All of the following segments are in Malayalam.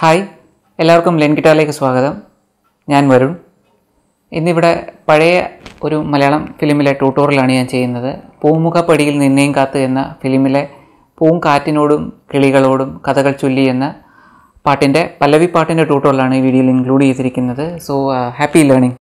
ഹായ് എല്ലാവർക്കും ലെൻ ഗിറ്റാറിലേക്ക് സ്വാഗതം ഞാൻ വരുൺ ഇന്നിവിടെ പഴയ ഒരു മലയാളം ഫിലിമിലെ ട്യൂട്ടോറിയലാണ് ഞാൻ ചെയ്യുന്നത് പൂമുഖപ്പടിയിൽ നിന്നെയും കാത്ത് എന്ന ഫിലിമിലെ പൂങ്കാറ്റിനോടും കിളികളോടും കഥകൾ ചൊല്ലി എന്ന പാട്ടിൻ്റെ പല്ലവി പാട്ടിൻ്റെ ട്യൂട്ടോറിയലാണ് ഈ വീഡിയോയിൽ ഇൻക്ലൂഡ് ചെയ്തിരിക്കുന്നത് സോ ഹാപ്പി ലേണിംഗ്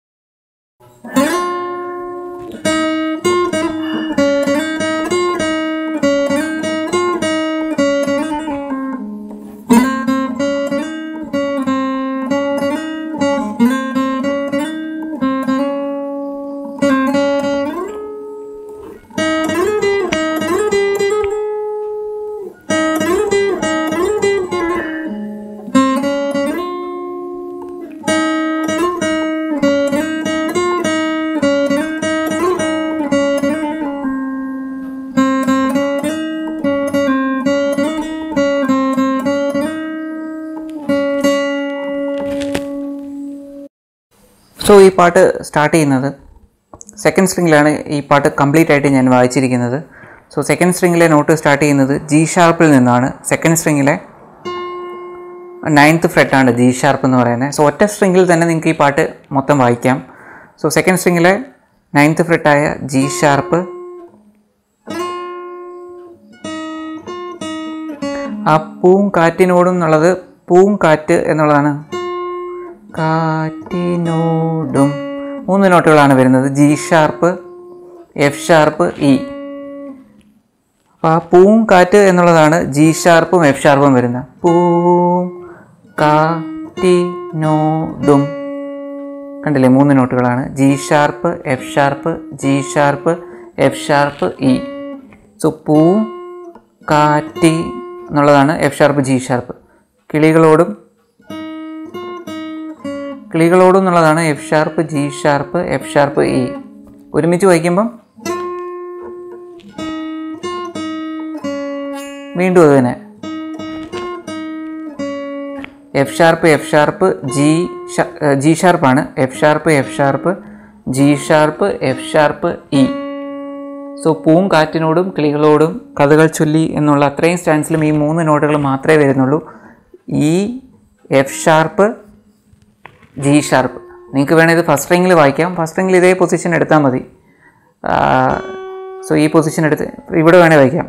സോ ഈ പാട്ട് സ്റ്റാർട്ട് ചെയ്യുന്നത് സെക്കൻഡ് സ്ട്രിങ്ങിലാണ് ഈ പാട്ട് കംപ്ലീറ്റ് ആയിട്ട് ഞാൻ വായിച്ചിരിക്കുന്നത് സോ സെക്കൻഡ് സ്ട്രിങ്ങിലെ നോട്ട് സ്റ്റാർട്ട് ചെയ്യുന്നത് ജി ഷാർപ്പിൽ നിന്നാണ് സെക്കൻഡ് സ്ട്രിങ്ങിലെ നയൻത്ത് ഫ്രെറ്റാണ് ജി ഷാർപ്പ് എന്ന് പറയുന്നത് സോ ഒറ്റ സ്ട്രിങ്ങിൽ തന്നെ നിങ്ങൾക്ക് ഈ പാട്ട് മൊത്തം വായിക്കാം സോ സെക്കൻഡ് സ്ട്രിങ്ങിലെ നയൻത്ത് ഫ്രെറ്റായ ജി ഷാർപ്പ് ആ പൂവും കാറ്റിനോടും എന്നുള്ളത് പൂവും കാറ്റ് എന്നുള്ളതാണ് കാറ്റിനോടും മൂന്ന് നോട്ടുകളാണ് വരുന്നത് G sharp F sharp E അപ്പോൾ ആ പൂവും കാറ്റ് എന്നുള്ളതാണ് ജി ഷാർപ്പും എഫ് ഷാർപ്പും വരുന്നത് പൂവും കാറ്റിനോടും കണ്ടില്ലേ മൂന്ന് നോട്ടുകളാണ് G sharp F sharp G sharp F sharp E so പൂവും കാറ്റി എന്നുള്ളതാണ് എഫ് ഷാർപ്പ് ജി ഷാർപ്പ് കിളികളോടും കിളികളോടും എന്നുള്ളതാണ് F sharp G sharp F sharp E ഒരുമിച്ച് വായിക്കുമ്പം വീണ്ടും അത് തന്നെ F sharp F sharp G G ഷാർപ്പാണ് F sharp F sharp G sharp F sharp E so പൂവും കാറ്റിനോടും കിളികളോടും കഥകൾ ചൊല്ലി എന്നുള്ള അത്രയും സ്റ്റാൻസിലും ഈ മൂന്ന് നോട്ടുകൾ മാത്രമേ വരുന്നുള്ളൂ ഈ എഫ് ഷാർപ്പ് ജി ഷാർപ്പ് നിങ്ങൾക്ക് വേണേൽ ഇത് ഫസ്റ്റ് റിങ്ങിൽ വായിക്കാം ഫസ്റ്റ് റിങ്ങിൽ ഇതേ പൊസിഷൻ എടുത്താൽ മതി സോ ഈ പൊസിഷൻ എടുത്ത് ഇവിടെ വേണേൽ വായിക്കാം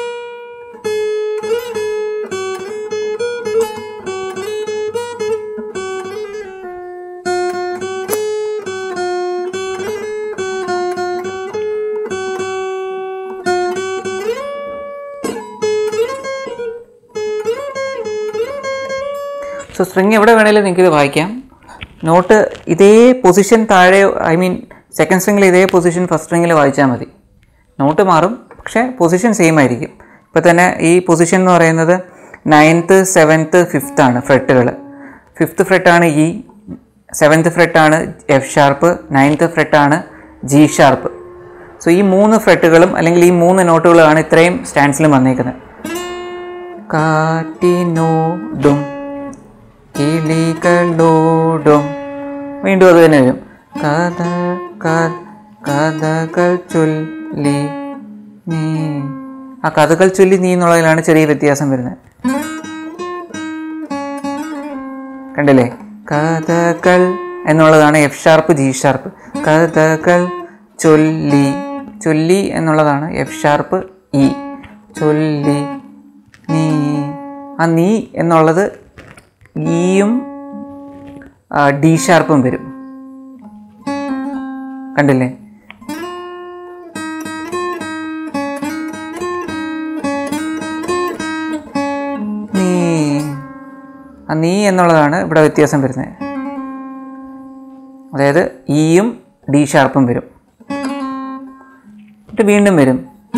സോ സ്ട്രിങ് എവിടെ വേണേലും നിങ്ങൾക്ക് ഇത് വായിക്കാം നോട്ട് ഇതേ പൊസിഷൻ താഴെ ഐ മീൻ സെക്കൻഡ് സ്ട്രിങ്ങിൽ ഇതേ പൊസിഷൻ ഫസ്റ്റ് സ്ട്രിങ്ങിൽ വായിച്ചാൽ മതി നോട്ട് മാറും പക്ഷേ പൊസിഷൻ സെയിം ആയിരിക്കും ഇപ്പോൾ തന്നെ ഈ പൊസിഷൻ എന്ന് പറയുന്നത് നയൻത്ത് സെവൻത്ത് ഫിഫ്ത്ത് ആണ് ഫ്രെട്ടുകൾ ഫിഫ്ത്ത് ഫ്രെട്ടാണ് ഇ സെവൻത്ത് ഫ്രെട്ടാണ് എഫ് ഷാർപ്പ് നയൻത്ത് ഫ്രെട്ടാണ് ജി ഷാർപ്പ് സോ ഈ മൂന്ന് ഫ്രെട്ടുകളും അല്ലെങ്കിൽ ഈ മൂന്ന് നോട്ടുകളാണ് ഇത്രയും സ്റ്റാൻഡ്സിലും വന്നേക്കുന്നത് കാറ്റിനോടും കിളികളോടും വീണ്ടും അത് തന്നെ വരും കഥ കഥകൾ ചൊല്ലി നീ ആ കഥകൾ ചൊല്ലി നീ എന്നുള്ളതിലാണ് ചെറിയ വ്യത്യാസം വരുന്നത് കണ്ടില്ലേ കഥകൾ എന്നുള്ളതാണ് എഫ് ഷാർപ്പ് ജി ഷാർപ്പ് കഥകൾ ചൊല്ലി ചൊല്ലി എന്നുള്ളതാണ് എഫ് ഷാർപ്പ് ഇ ചൊല്ലി നീ ആ നീ എന്നുള്ളത് ഇയും ഡി ഷാർപ്പും വരും കണ്ടില്ലേ നീ ആ നീ എന്നുള്ളതാണ് ഇവിടെ വ്യത്യാസം വരുന്നത് അതായത് ഇയും ഡി ഷാർപ്പും വരും എന്നിട്ട് വീണ്ടും വരും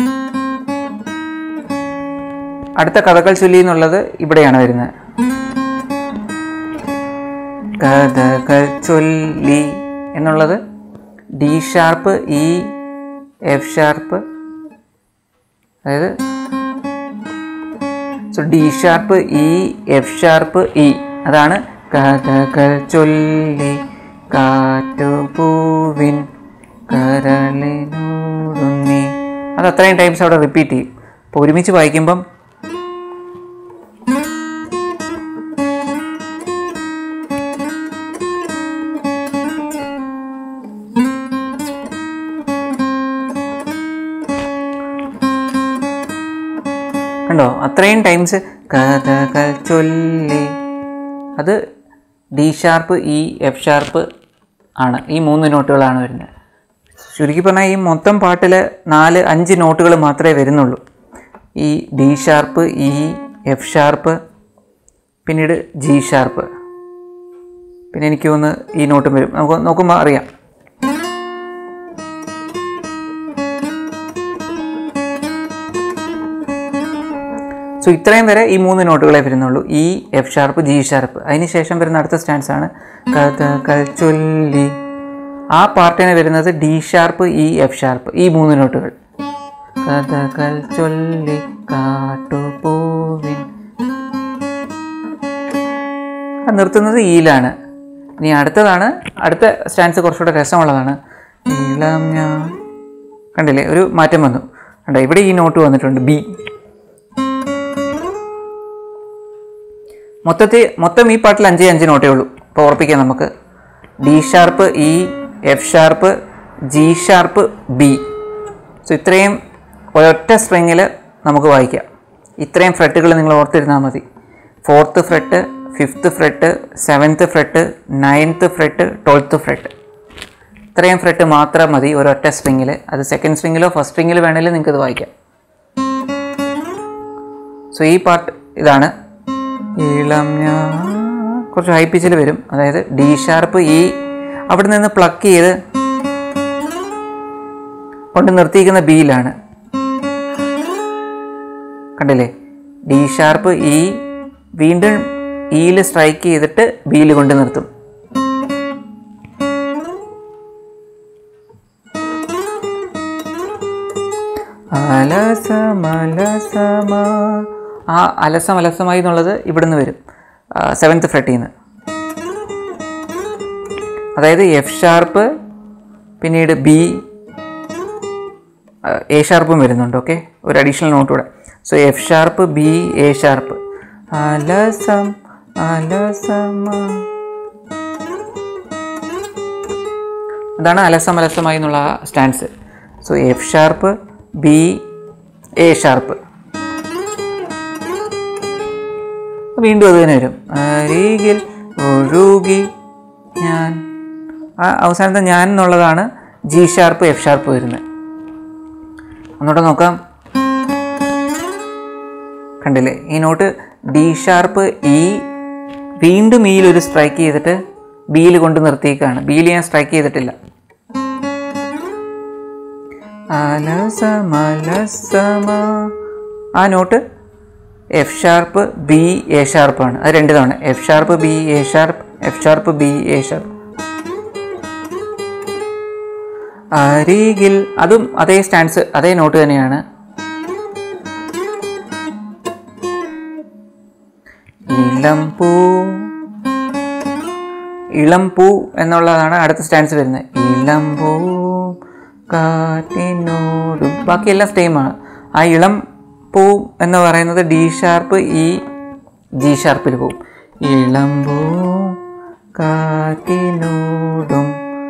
അടുത്ത കഥകൾ ചൊല്ലി എന്നുള്ളത് ഇവിടെയാണ് വരുന്നത് കഥകൾ ചൊല്ലി എന്നുള്ളത് D sharp E F sharp അതായത് so D sharp E F sharp E അതാണ് കഥകൾ ചൊല്ലി കാറ്റുപൂവിൻ കരളിനോടുന്നി അത് അത്രയും ടൈംസ് അവിടെ റിപ്പീറ്റ് ചെയ്യും അപ്പോൾ ഒരുമിച്ച് വായിക്കുമ്പം കണ്ടോ അത്രയും ടൈംസ് കഥകൾ ചൊല്ലി അത് D sharp E F sharp ആണ് ഈ മൂന്ന് നോട്ടുകളാണ് വരുന്നത് ചുരുക്കി പറഞ്ഞാൽ ഈ മൊത്തം പാട്ടിൽ നാല് അഞ്ച് നോട്ടുകൾ മാത്രമേ വരുന്നുള്ളൂ ഈ D sharp E F sharp പിന്നീട് ജി ഷാർപ്പ് പിന്നെ എനിക്ക് തോന്നുന്നു ഈ നോട്ടും വരും നമുക്ക് നോക്കുമ്പോൾ അറിയാം സോ ഇത്രയും വരെ ഈ മൂന്ന് നോട്ടുകളെ വരുന്നുള്ളൂ E F sharp G sharp അതിന് ശേഷം വരുന്ന അടുത്ത സ്റ്റാൻസ് ആണ് കഥകൾ ചൊല്ലി ആ പാർട്ടിന് വരുന്നത് D sharp E F sharp ഈ മൂന്ന് നോട്ടുകൾ കഥകൾ ചൊല്ലി കാട്ടുപോവിൻ അത് നിർത്തുന്നത് ഈലാണ് ഇനി അടുത്തതാണ് അടുത്ത സ്റ്റാൻസ് കുറച്ചുകൂടെ രസമുള്ളതാണ് ഇളം ഞാൻ കണ്ടില്ലേ ഒരു മാറ്റം വന്നു കണ്ടോ ഇവിടെ ഈ നോട്ട് വന്നിട്ടുണ്ട് ബി മൊത്തത്തിൽ മൊത്തം ഈ പാട്ടിൽ അഞ്ചേ അഞ്ച് നോട്ടേ ഉള്ളൂ അപ്പോൾ ഉറപ്പിക്കാം നമുക്ക് D sharp E F sharp G sharp B so ഇത്രയും ഒരൊറ്റ സ്ട്രിങ്ങിൽ നമുക്ക് വായിക്കാം ഇത്രയും ഫ്രെട്ടുകൾ നിങ്ങൾ ഓർത്തിരുന്നാൽ മതി fourth fret fifth fret seventh fret ninth fret twelfth fret ഇത്രയും ഫ്രെട്ട് മാത്രം മതി ഒരൊറ്റ സ്ട്രിങ്ങിൽ അത് സെക്കൻഡ് സ്ട്രിങ്ങിലോ ഫസ്റ്റ് സ്ട്രിങ്ങിലോ വേണമെങ്കിലും നിങ്ങൾക്ക് ഇത് വായിക്കാം സോ ഈ പാർട്ട് ഇതാണ് ഇളം ഞാൻ കുറച്ച് ഹൈ പിച്ചിൽ വരും അതായത് ഡി ഷാർപ്പ് ഈ അവിടെ നിന്ന് പ്ലക്ക് ചെയ്ത് കൊണ്ട് നിർത്തിയിരിക്കുന്ന ബിയിലാണ് കണ്ടില്ലേ ഡി ഷാർപ്പ് ഇ വീണ്ടും ഇയിൽ സ്ട്രൈക്ക് ചെയ്തിട്ട് ബിയിൽ കൊണ്ട് നിർത്തും അലസമലസമ ആ അലസം അലസമായി എന്നുള്ളത് ഇവിടുന്ന് വരും സെവൻത്ത് ഫ്രെട്ടിൽ നിന്ന് അതായത് എഫ് ഷാർപ്പ് പിന്നീട് ബി എ ഷാർപ്പും വരുന്നുണ്ട് ഓക്കെ ഒരു അഡീഷണൽ നോട്ട് കൂടെ so F sharp B A sharp അലസം അലസമ അതാണ് അലസം അലസമായി എന്നുള്ള stance so F sharp B A sharp വീണ്ടും അത് തന്നെ വരും അരികിൽ ഒഴുകി ഞാൻ ആ അവസാനത്തെ ഞാൻ എന്നുള്ളതാണ് ജി ഷാർപ്പ് എഫ് ഷാർപ്പ് വരുന്നത് ഒന്നുകൂടെ നോക്കാം കണ്ടില്ലേ ഈ നോട്ട് ഡി ഷാർപ്പ് ഇ വീണ്ടും ഇയിൽ ഒരു സ്ട്രൈക്ക് ചെയ്തിട്ട് ബിയിൽ കൊണ്ട് നിർത്തിയേക്കാണ് ബിയിൽ ഞാൻ സ്ട്രൈക്ക് ചെയ്തിട്ടില്ല അലസമലസമ ആ note F sharp B A ഷാർപ്പാണ് അത് രണ്ട് തവണ F sharp B A sharp F sharp B A sharp അരികിൽ അതും അതേ സ്റ്റാൻസ് അതേ നോട്ട് തന്നെയാണ് ഇളം പൂ ഇളം പൂ എന്നുള്ളതാണ് അടുത്ത സ്റ്റാൻസ് വരുന്നത് ഇളം പൂ കാറ്റിനോടും ബാക്കിയെല്ലാം സെയിമാണ് ആ ഇളം പൂ എന്ന് പറയുന്നത് ഡി ഷാർപ്പ് ഈ ജി ഷാർപ്പിൽ പോവും ഇളം പൂ കാറ്റിനോടും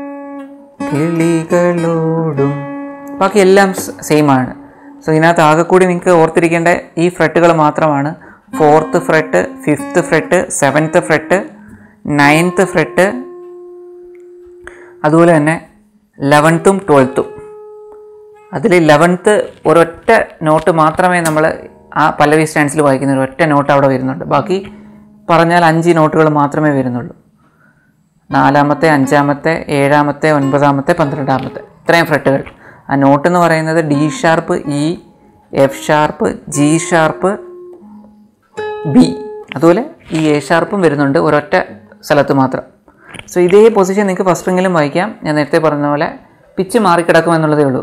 കിളികളോടും ബാക്കി എല്ലാം സെയിം ആണ് സോ ഇതിനകത്ത് ആകെ കൂടി നിങ്ങൾക്ക് ഓർത്തിരിക്കേണ്ട ഈ ഫ്രെട്ടുകൾ മാത്രമാണ് fourth fret fifth fret seventh fret ninth fret അതുപോലെ തന്നെ ലെവൻത്തും ട്വൽത്തും അതിൽ ലെവൻത്ത് ഒരൊറ്റ നോട്ട് മാത്രമേ നമ്മൾ ആ പല്ലവി സ്റ്റാൻഡ്സിൽ വായിക്കുന്ന ഒരു ഒറ്റ നോട്ട് അവിടെ വരുന്നുണ്ട് ബാക്കി പറഞ്ഞാൽ അഞ്ച് നോട്ടുകൾ മാത്രമേ വരുന്നുള്ളൂ നാലാമത്തെ അഞ്ചാമത്തെ ഏഴാമത്തെ ഒൻപതാമത്തെ പന്ത്രണ്ടാമത്തെ ഇത്രയും ഫ്രെട്ടുകൾ ആ നോട്ട് എന്ന് പറയുന്നത് D sharp E F sharp G sharp B അതുപോലെ ഈ എ ഷാർപ്പും വരുന്നുണ്ട് ഒരൊറ്റ സ്ഥലത്ത് മാത്രം സോ ഇതേ പൊസിഷൻ നിങ്ങൾക്ക് ഫസ്റ്റ് റിങ്ങിലും വായിക്കാം ഞാൻ നേരത്തെ പറഞ്ഞ പോലെ പിച്ച് മാറിക്കിടക്കും എന്നുള്ളതേ ഉള്ളൂ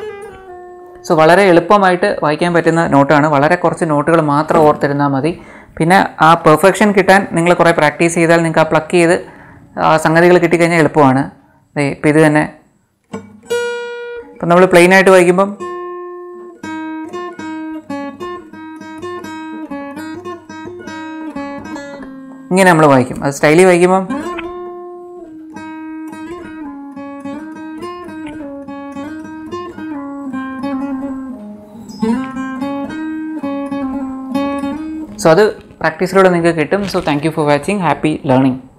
സോ വളരെ എളുപ്പമായിട്ട് വായിക്കാൻ പറ്റുന്ന നോട്ടാണ് വളരെ കുറച്ച് നോട്ടുകൾ മാത്രം ഓർത്തിരുന്നാൽ മതി പിന്നെ ആ പെർഫെക്ഷൻ കിട്ടാൻ നിങ്ങൾ കുറേ പ്രാക്ടീസ് ചെയ്താൽ നിങ്ങൾക്ക് ആ പ്ലക്ക് ചെയ്ത് ആ സംഗതികൾ കിട്ടിക്കഴിഞ്ഞാൽ എളുപ്പമാണ് ദേ ഇപ്പം ഇത് തന്നെ ഇപ്പം നമ്മൾ പ്ലെയിൻ ആയിട്ട് വായിക്കുമ്പം ഇങ്ങനെ നമ്മൾ വായിക്കും അത് സ്റ്റൈലി വായിക്കുമ്പം സോ അത് പ്രാക്ടീസിലൂടെ നിങ്ങൾക്ക് കിട്ടും so thank you for watching happy learning